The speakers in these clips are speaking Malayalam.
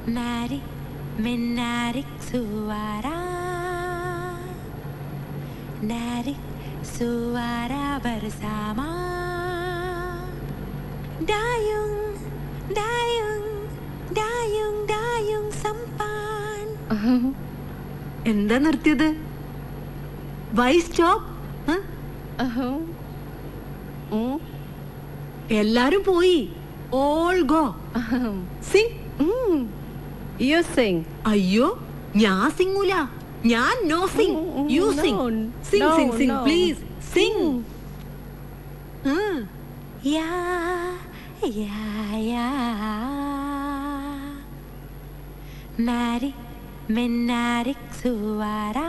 Narik, menarik suara Narik suara bersama Dayung, dayung, dayung, dayung sampan എന്താ നിർത്തിയത് വൈ സ്റ്റോപ്പ് എല്ലാരും പോയി all go sing You sing. അയ്യോ ഞാൻ സിംഗൂല ഞാൻ no sing you No, sing sing no, sing sing no. Please sing yeah yeah yeah Mari menarik suara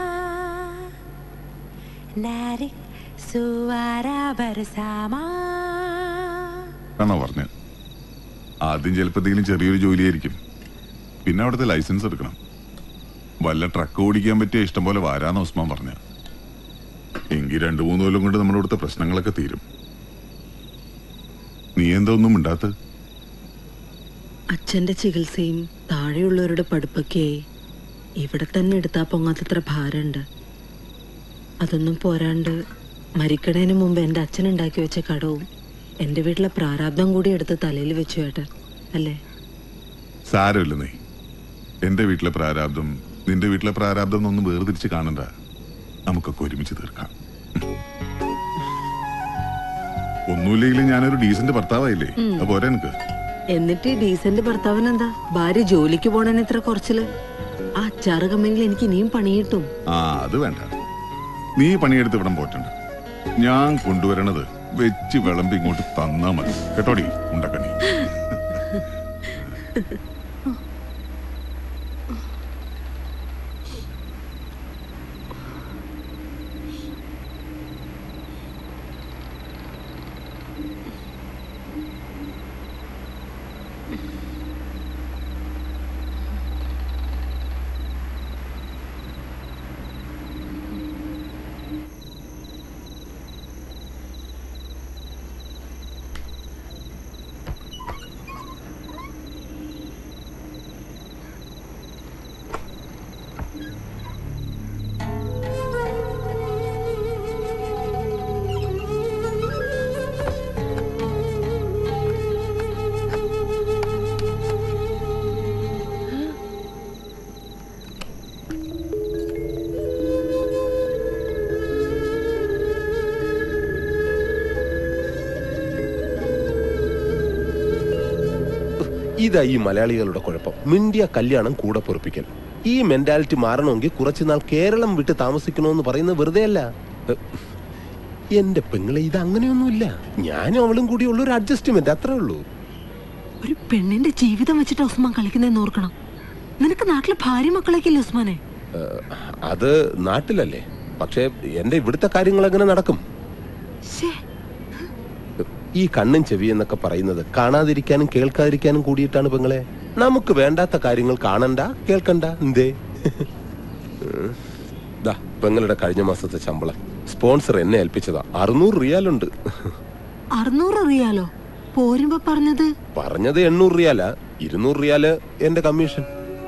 Narik suara bersama ആണോ പറഞ്ഞ ആദ്യം ചിലപ്പോൾ എന്തെങ്കിലും ചെറിയൊരു ജോലിയായിരിക്കും പിന്നെ അവിടുത്തെ ലൈസൻസ് എടുക്കണം വല്ല ട്രക്ക് ഓടിക്കാൻ പറ്റിയ ഇഷ്ടം പോലെ വരാന്ന് ഉസ്മാൻ പറഞ്ഞ എങ്കിൽ രണ്ടു മൂന്ന് കൊല്ലം കൊണ്ട് നമ്മുടെ ഇവിടുത്തെ പ്രശ്നങ്ങളൊക്കെ തീരും നീ എന്താ ഒന്നും മിണ്ടാത്ത അച്ഛന്റെ ചികിത്സയും താഴെയുള്ളവരുടെ പഠിപ്പൊക്കെ ഇവിടെ തന്നെ എടുത്താ പൊങ്ങാത്തത്ര ഭാരമുണ്ട് അതൊന്നും പോരാണ്ട് മരിക്കണേന് മുമ്പ് എൻ്റെ അച്ഛൻ ഉണ്ടാക്കി വെച്ച കടവും എൻ്റെ വീട്ടിലെ പ്രാരാബ്ദം കൂടി എടുത്ത് തലയിൽ വെച്ചു ഏട്ടൻ അല്ലേ സാരമില്ല നീ എന്റെ വീട്ടിലെ പ്രാരാബ്ദം നിന്റെ വീട്ടിലെ പ്രാരാബ്ദം എന്നൊന്നും വേർതിരിച്ച് കാണണ്ട നമുക്കൊക്കെ ഒരുമിച്ച് തീർക്കാം ഒന്നുമില്ലെങ്കിലും ഞാനൊരു ഡീസന്റ് ഭർത്താവായില്ലേ അപ്പൊ പോരെ എനിക്ക് എന്നിട്ട് ഈ ഡീസന്റ് ഭർത്താവിനെന്താ ഭാര്യ ജോലിക്ക് പോണേന് ഇത്ര കുറച്ചില് ആ അച്ചാറ് കമ്പനിയിൽ എനിക്ക് ഇനിയും പണി കിട്ടും ആ അത് വേണ്ട നീ പണിയെടുത്ത് ഇവിടം പോറ്റണ്ട ഞാൻ കൊണ്ടുവരണത് വെച്ച് വിളമ്പി ഇങ്ങോട്ട് തന്നാ മതി കേട്ടോടി ഉണ്ടക്കണി ഇതാ ഈ മലയാളികളുടെ കുഴപ്പം മിണ്ടിയ കല്യാണം കൂടെ പൊറപ്പിക്കൽ ഈ മെന്റാലിറ്റി മാറണമെങ്കിൽ കുറച്ചുനാൾ കേരളം വിട്ട് താമസിക്കണമെന്ന് പറയുന്നത് വെറുതെ അല്ല എ, എന്റെ പെങ്ങളെ ഇത് അങ്ങനെയൊന്നുമില്ല ഞാനും അവളും കൂടി ഉള്ള ഒരു അഡ്ജസ്റ്റ്മെന്റ് അത്രേ ഉള്ളൂ ഒരു പെണ്ണിന്റെ ജീവിതം വെച്ചിട്ട് ഉസ്മാൻ കളിക്കുന്നതെന്ന് ഓർക്കണം നിനക്ക് നാട്ടിലെ ഭാര്യ മക്കളൊക്കെ ഇല്ലേ ഉസ്മാനെ എ, അത് നാട്ടിലല്ലേ പക്ഷേ എന്റെ ഇവിടുത്തെ കാര്യങ്ങൾ എങ്ങനെ നടക്കും ശ്ശേ, ഈ കണ്ണും ചെവി എന്നൊക്കെ പറയുന്നത് കാണാതിരിക്കാനും കേൾക്കാതിരിക്കാനും കൂടിയിട്ടാണ് പെങ്ങളെ നമുക്ക് വേണ്ടാത്ത കാര്യങ്ങൾ കാണണ്ട കേൾക്കണ്ട എന്തേ ഉം. ദാ പെങ്ങളുടെ കഴിഞ്ഞ മാസത്തെ ശമ്പളം സ്പോൺസർ എന്നെ ഏൽപ്പിച്ചതാ അറുന്നൂറ് റിയാലുണ്ട് അറുന്നൂറ് അറിയാലോ പോരുമ്പോ പറഞ്ഞത് പറഞ്ഞത് എണ്ണൂറ് റിയാലാ ഇരുന്നൂറ് റിയാല് എന്റെ കമ്മീഷൻ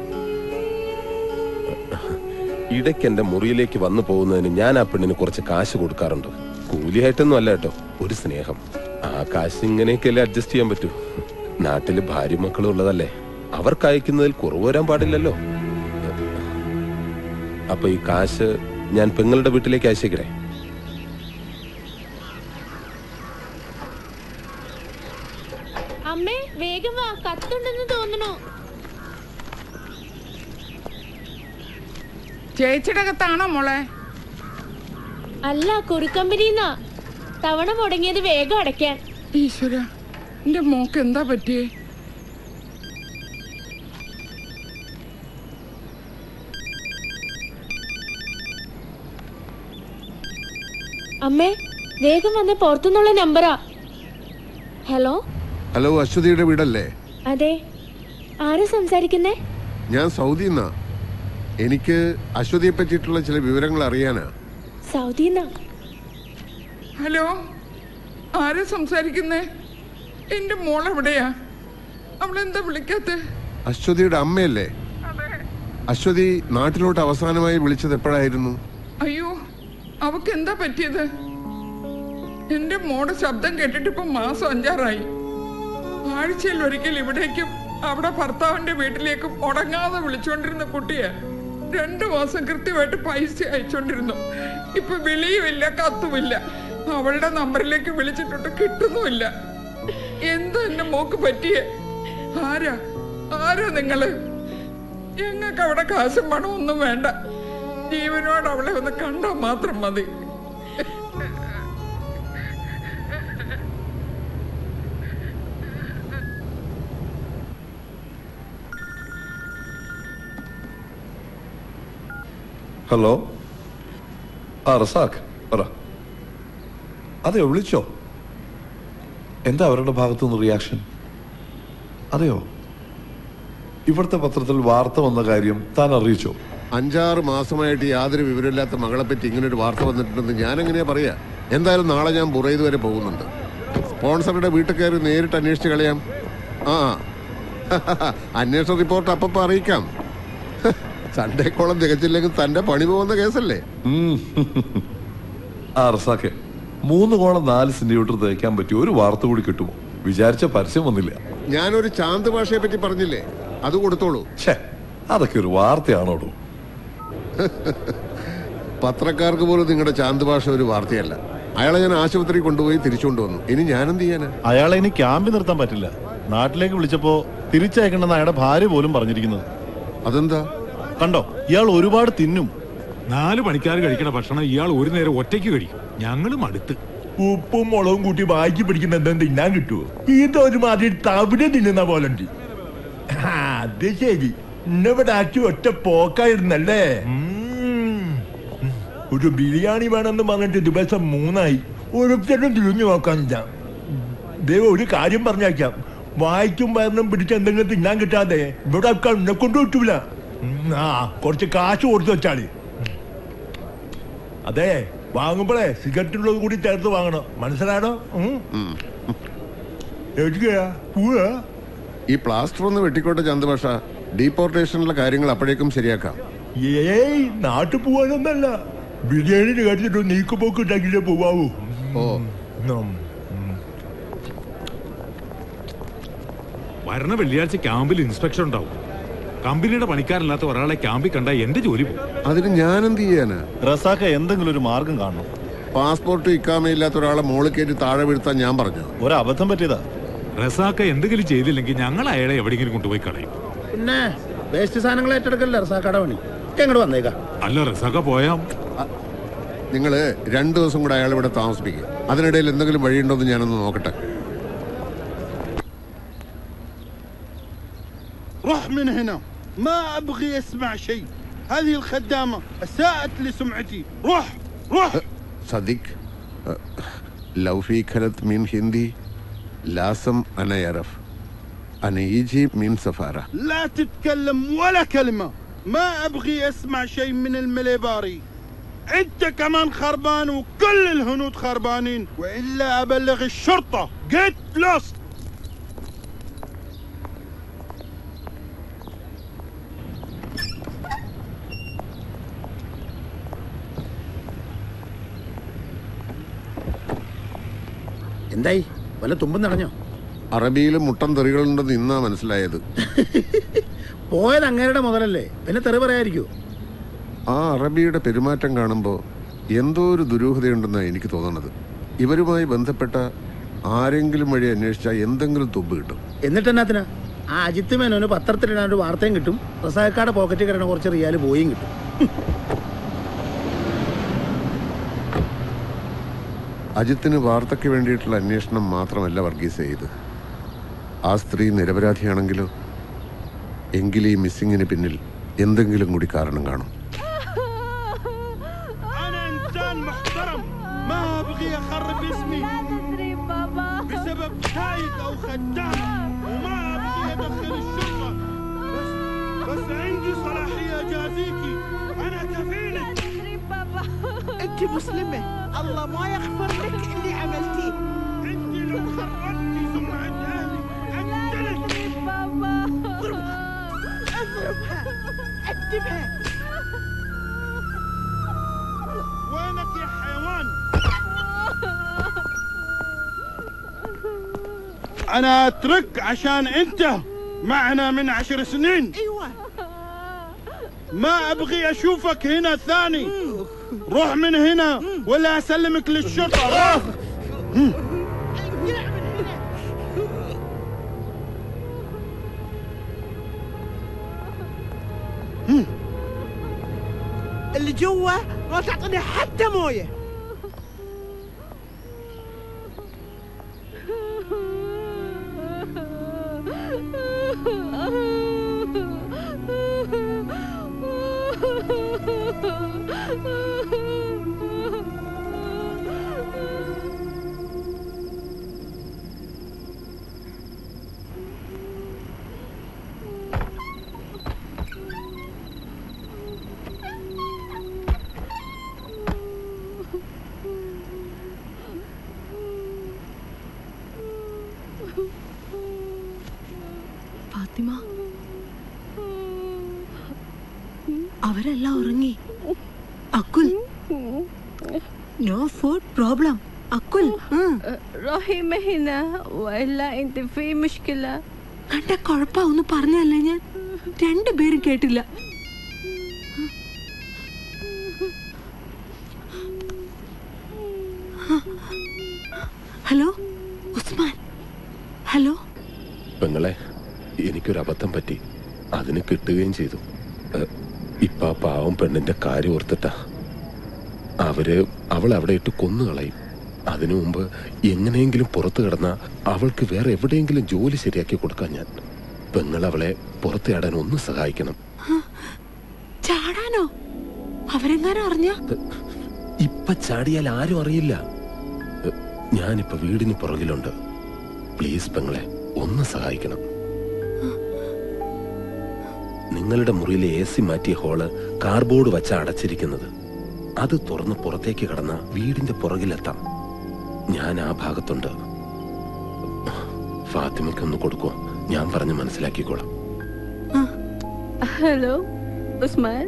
ഇടയ്ക്ക് എന്റെ മുറിയിലേക്ക് വന്നു പോകുന്നതിന് ഞാൻ ആ പെണ്ണിന് കുറച്ച് കാശ് കൊടുക്കാറുണ്ട് കൂലിയായിട്ടൊന്നും അല്ല കേട്ടോ ഒരു സ്നേഹം ആ കാശ് ഇങ്ങനെയൊക്കെയല്ലേ അഡ്ജസ്റ്റ് ചെയ്യാൻ പറ്റൂ നാട്ടില് ഭാര്യ മക്കളും ഉള്ളതല്ലേ അവർക്ക് അയക്കുന്നതിൽ കുറവ് വരാൻ പാടില്ലല്ലോ അപ്പൊ ഈ കാശ് ഞാൻ പെങ്ങളുടെ വീട്ടിലേക്ക് അയച്ചേക്കണേ അമ്മേ വേഗം വാ കത്തുണ്ടെന്ന് തോന്നുന്നു ചേച്ചിയുടെ അകത്താണോ മോളെ അല്ല കുറിക്കമ്പനിന്നാ തവണ മുടങ്ങിയത് വേഗം അടയ്ക്കാൻ ഈശ്വര എന്റെ മോക്ക് എന്താ പറ്റിയേ അമ്മേ വേഗം വന്ന് പുറത്തുനിന്നുള്ള നമ്പറാ ഹലോ ഹലോ അശ്വതിയുടെ വീടല്ലേ അതെ ആരാ സംസാരിക്കുന്നേ ഞാൻ സൗദി നിന്നാ എനിക്ക് അശ്വതിയെ പറ്റിയിട്ടുള്ള ചില വിവരങ്ങൾ അറിയാനാ സൗദിന്നാ ഹലോ ആരാ സംസാരിക്കുന്നേ എന്റെ മോൾ എവിടെയാ അവളെന്താ വിളിക്കാത്ത അശ്വതിയുടെ അമ്മയല്ലേ അശ്വതി നാട്ടിലോട്ട് അവസാനമായി വിളിച്ചത് എപ്പോഴായിരുന്നു അയ്യോ അവക്ക് എന്താ പറ്റിയത് എന്റെ മോടെ ശബ്ദം കേട്ടിട്ട് ഇപ്പൊ മാസം അഞ്ചാറായി ആഴ്ചയിൽ ഒരിക്കൽ ഇവിടേക്കും അവിടെ ഭർത്താവിന്റെ വീട്ടിലേക്കും മുടങ്ങാതെ വിളിച്ചുകൊണ്ടിരുന്ന കുട്ടിയെ രണ്ടു മാസം കൃത്യമായിട്ട് പൈസ അയച്ചോണ്ടിരുന്നു ഇപ്പൊ വിളിയുമില്ല കത്തുമില്ല അവളുടെ നമ്പറിലേക്ക് വിളിച്ചിട്ടുണ്ട് കിട്ടുന്നുമില്ല എന്താ എന്റെ മോക്ക് പറ്റിയേ ആരാ ആരാ നിങ്ങള് ഞങ്ങൾക്ക് അവിടെ കാശും പണവും ഒന്നും വേണ്ട ജീവനോട് അവളെ ഒന്ന് കണ്ടാൽ മാത്രം മതി ഹലോ ആ റസാഖ് പറ അതെയോ വിളിച്ചോ എന്താ അവരുടെ ഭാഗത്തുനിന്ന് റിയാക്ഷൻ അതെയോ ഇവിടുത്തെ പത്രത്തിൽ വാർത്ത വന്ന കാര്യം താൻ അറിയിച്ചോ അഞ്ചാറ് മാസമായിട്ട് യാതൊരു വിവരമില്ലാത്ത മകളെ പറ്റി ഇങ്ങനെ ഒരു വാർത്ത വന്നിട്ടുണ്ടെന്ന് ഞാൻ എങ്ങനെയാ പറയാ എന്തായാലും നാളെ ഞാൻ ബുറൈദ് വരെ പോകുന്നുണ്ട് സ്പോൺസറുടെ വീട്ടിൽ കയറി നേരിട്ട് അന്വേഷിച്ച് കളയാം ആ അന്വേഷണ റിപ്പോർട്ട് അപ്പം അറിയിക്കാം സൺഡേ കോളം തികച്ചില്ലെങ്കിൽ തന്റെ പണി പോകുന്ന കേസല്ലേ ഉം. ആ റസാഖെ മൂന്ന് കോളം നാല് സെന്റിമീറ്റർ തേക്കാൻ പറ്റിയ ഒരു വാർത്ത കൂടി കിട്ടുമോ വിചാരിച്ച പരസ്യം വന്നില്ല ഞാനൊരു ചാന്ത് ഭാഷയെ പറ്റി പറഞ്ഞില്ലേ അത് കൊടുത്തോളൂ ഛേ അതൊക്കെ ഒരു വാർത്തയാണോടോ പത്രക്കാർക്ക് പോലും നിങ്ങളുടെ ചാന്ത് ഭാഷ ഒരു വാർത്തയല്ല അയാളെ ഞാൻ ആശുപത്രി കൊണ്ടുപോയി തിരിച്ചുകൊണ്ട് വന്നു ഇനി ഞാനെന്ത് ചെയ്യാനാ അയാളെ ഇനി ക്യാമ്പിൽ നിർത്താൻ പറ്റില്ല നാട്ടിലേക്ക് വിളിച്ചപ്പോ തിരിച്ചയക്കണമെന്ന് അയാളുടെ ഭാര്യ പോലും പറഞ്ഞിരിക്കുന്നത് അതെന്താ കണ്ടോ ഇയാൾ ഒരുപാട് തിന്നും നാല് പണിക്കാർ കഴിക്കണ ഭക്ഷണം ഇയാൾ ഒരു നേരം ഒറ്റയ്ക്ക് കഴിക്കും ഞങ്ങളും അടുത്ത് ഉപ്പും മുളകും കൂട്ടി വായിച്ച് പിടിക്കുന്ന എന്തെങ്കിലും തിന്നാൻ കിട്ടുമോ ഇതൊരുമാതിരി തവിട് തിന്നുന്ന പോലെ ഉണ്ട് അത് ശരി ഇന്നിവിടെ ആക്കി ഒറ്റ പോക്കായിരുന്നല്ലേ ഉം. ഒരു ബിരിയാണി വേണമെന്ന് പറഞ്ഞിട്ട് ദിവസം മൂന്നായി ഒരുത്തരും തിരിഞ്ഞു നോക്കാനില്ല ദൈവം ഒരു കാര്യം പറഞ്ഞേക്കാം വായിക്കും വയറിനും പിടിച്ച് എന്തെങ്കിലും തിന്നാൻ കിട്ടാതെ ഇവിടെ ആൾക്കാർ എന്നെ കൊണ്ട് കിട്ടൂല ഉം, ആ കുറച്ച് കാശ് കൊടുത്തു വെച്ചാളി അതെ വാങ്ങുമ്പോഴേ സിഗരറ്റുള്ളത് കൂടി ചേർത്ത് വാങ്ങണം മനസ്സിലാണോ ഉം? എവിടേക്കാ? പോവാ? ഈ പ്ലാസ്റ്റർ ഒന്ന് വെട്ടിക്കോട്ടെ ചാന്ത് ഭാഷ ഡീപ്പോർട്ടേഷനിലെ കാര്യങ്ങൾ അപ്പോഴേക്കും ശരിയാക്കാം ഏയ് നാട്ടിൽ പോവാനൊന്നല്ല ബിരിയാണി കഴിച്ചിട്ട് നീക്കുപോക്ക് ഉണ്ടെങ്കിലേ പോവാവൂ ഓ ഉം. വരണ വെള്ളിയാഴ്ച ക്യാമ്പിൽ ഇൻസ്പെക്ഷൻ ഉണ്ടാവും കമ്പനിയുടെ പണിക്കാരല്ലാത്ത ഒരാളെ ക്യാമ്പിൽ കണ്ട എന്റെ ജോലി പോകും അതിന് ഞാൻ എന്ത് ചെയ്യാനാ റസാക്ക എന്തെങ്കിലും ഒരു മാർഗം കാണണം പാസ്പോർട്ട് ഇക്കാമയില്ലാത്ത ഒരാളെ മോളിൽ കയറ്റി താഴെ വീഴ്ത്താൻ ഞാൻ പറഞ്ഞു ഒരു അബദ്ധം പറ്റിയതാ റസാക്ക എന്തെങ്കിലും ചെയ്തില്ലെങ്കിൽ ഞങ്ങൾ അയാളെ എവിടെയെങ്കിലും കൊണ്ടുപോയി കളയും പിന്നെ വേസ്റ്റ് സാധനങ്ങൾ ഏറ്റെടുക്കല്ലേ റസാക്കട പണി എങ്ങോട്ട് വന്നേക്കാം അല്ല റസാക്ക പോയാ നിങ്ങൾ രണ്ടു ദിവസം കൂടെ അയാൾ ഇവിടെ താമസിപ്പിക്കും അതിനിടയിൽ എന്തെങ്കിലും വഴിയുണ്ടോ എന്ന് ഞാനൊന്ന് നോക്കട്ടെ روح من هنا ما ابغي اسمع شيء هذه الخدامه اساءت لسمعتي روح روح صديق لو في كانت من هندي لازم انا يعرف انا يجي من سفاره لا تتكلم ولا كلمه ما ابغي اسمع شيء من المليباري انت كمان خربان وكل الهنود خربانين والا ابلغ الشرطه جيت لوست എന്തായി വല്ല തുമ്പും നടഞ്ഞോ അറബിയിൽ മുട്ടൻ തെറികളുണ്ടെന്ന് ഇന്നാ മനസ്സിലായത് പോയത് അങ്ങേരുടെ മുതലല്ലേ പിന്നെ തെറി പറയാതിരിക്കൂ ആ അറബിയുടെ പെരുമാറ്റം കാണുമ്പോൾ എന്തോ ഒരു ദുരൂഹതയുണ്ടെന്നാണ് എനിക്ക് തോന്നുന്നത് ഇവരുമായി ബന്ധപ്പെട്ട ആരെങ്കിലും വഴി അന്വേഷിച്ചാൽ എന്തെങ്കിലും തുമ്പ് കിട്ടും എന്നിട്ട് എന്നാത്തിനാ ആ അജിത്ത് മേനോന് പത്രത്തിലിടാൻ ഒരു വാർത്തയും കിട്ടും റസായക്കാട് പോക്കറ്റിൽ കിടന്ന കുറച്ച് റിയാല് പോയും കിട്ടും അജിത്തിന് വാർത്തയ്ക്ക് വേണ്ടിയിട്ടുള്ള അന്വേഷണം മാത്രമല്ല വർഗീസ് ചെയ്ത് ആ സ്ത്രീ നിരപരാധിയാണെങ്കിലോ എങ്കിൽ ഈ മിസ്സിങ്ങിന് പിന്നിൽ എന്തെങ്കിലും കൂടി കാരണം കാണും انا انسان محترم ما ابغي اخرب اسمي بسبب سايق او خدام وما ابغي ادخل الشرطه بس بس عندي صلاحيه اجازيكي انا كفيلك انت مسلمة الله ما يغفر لك اللي عملتيه انت لو خربتي سمعه اهلي اقتلك انتبه وينك يا حيوان انا اترك عشان انت معنا من عشر سنين ايوه ما ابغي اشوفك هنا ثاني روح من هنا ولا اسلمك للشرطه روح اللي جوا ما تعطيني حتى مويه ഫാത്തിമ അവരെല്ലാം ഉറങ്ങി അക്കുൽ നോ ഫുഡ് പ്രോബ്ലം അക്കുൽ روحي ما هنا والا انت في مشكله കണ്ട കുഴപ്പ ഒന്ന് പറഞ്ഞല്ലേ ഞാൻ രണ്ടുപേരും കേട്ടില്ല ഹലോ ഉസ്മാൻ ഹലോ പെങ്ങളെ എനിക്കൊരു അബദ്ധം പറ്റി അതിന് കിട്ടുകയും ചെയ്തു ഏ, ഇപ്പൊ ആ പാവം പെണ്ണിന്റെ കാര്യം ഓർത്തിട്ടാ അവര് അവൾ അവിടെ ഇട്ട് കൊന്നുകളയും അതിനു മുമ്പ് എങ്ങനെയെങ്കിലും പുറത്തു കിടന്ന അവൾക്ക് വേറെ എവിടെയെങ്കിലും ജോലി ശരിയാക്കി കൊടുക്കാൻ ഞാൻ പെങ്ങൾ അവളെ പുറത്തിയാടാൻ ഒന്ന് സഹായിക്കണം ചാടാനോ അവരെങ്ങാനും അറിഞ്ഞ ഇപ്പൊ ചാടിയാൽ ആരും അറിയില്ല ഏ, ഞാനിപ്പോ വീടിന് പുറകിലുണ്ട് പ്ലീസ് പെങ്ങളെ ഒന്ന് സഹായിക്കണം നിങ്ങളുടെ മുറിയിലെ എ സി മാറ്റിയ ഹോള് കാർബോർഡ് വച്ച അടച്ചിരിക്കുന്നത് അത് തുറന്ന് പുറത്തേക്ക് കടന്ന വീടിന്റെ പുറകിലെത്താം ഞാൻ ആ ഭാഗത്തുണ്ട് ഫാത്തിമയ്ക്കൊന്ന് കൊടുക്കോ ഞാൻ പറഞ്ഞ് മനസ്സിലാക്കിക്കോളാം هلو عثمان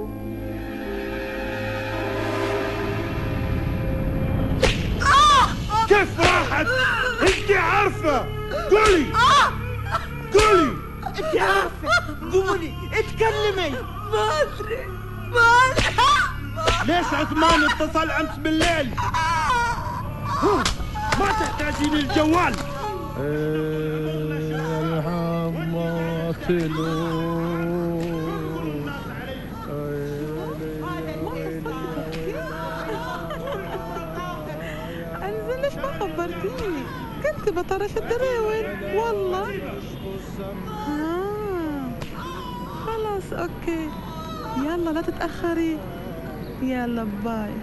كيف راحت انت عارفه قولي قولي انت عارفه قولي اتكلمي ما ادري ما ليش عثمان اتصل امس بالليل ها، ما تحتاجين الجوال انزل ليش ما خبرتيني كنت بطرش الدراوين والله آه. خلاص اوكي يلا لا تتاخري يلا باي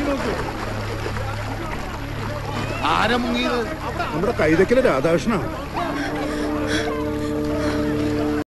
ആരാ മുങ്ങിയത് നമ്മുടെ കൈതക്കലെ രാധാകൃഷ്ണ